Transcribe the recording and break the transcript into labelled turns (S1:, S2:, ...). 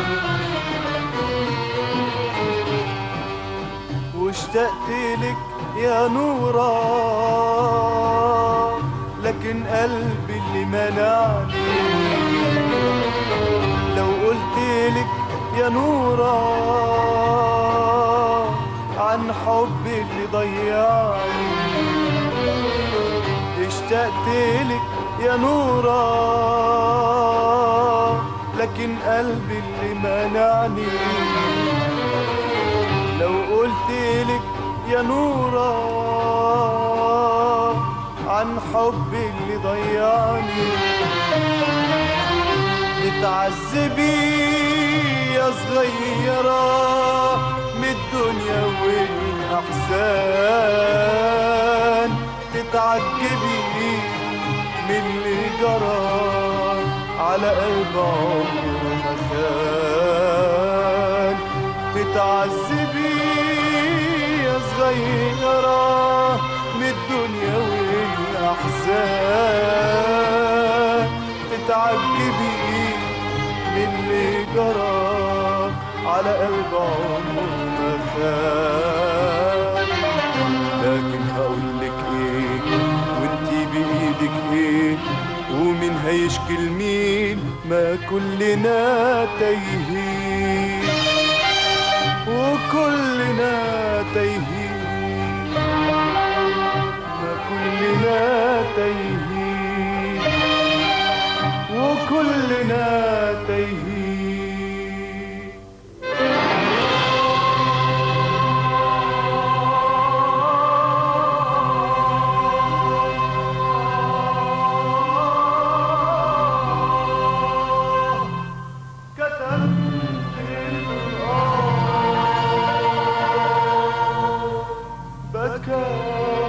S1: واشتقت لك يا نورا لكن قلبي اللي منعني لو قلت لك يا نورا عن حبي اللي ضيعني اشتقت لك يا نورا لكن قلبي اللي منعني لو قلت لك يا نورا عن حبي اللي ضيعني تتعذبي يا صغيرة من الدنيا والأحزان تتعجبي من اللي جرى على قلب عمره ما خان تتعذبي يا صغيرة من الدنيا والأحزان تتعجبي من اللي جرى على قلب عمره ما خان لكن هقولك ايه وانتي بايدك ايه ومين هيشكي لمين ما كلنا تايهين وكلنا تايهين ما كلنا تايهين وكلنا تايهين كتبت الآه بكى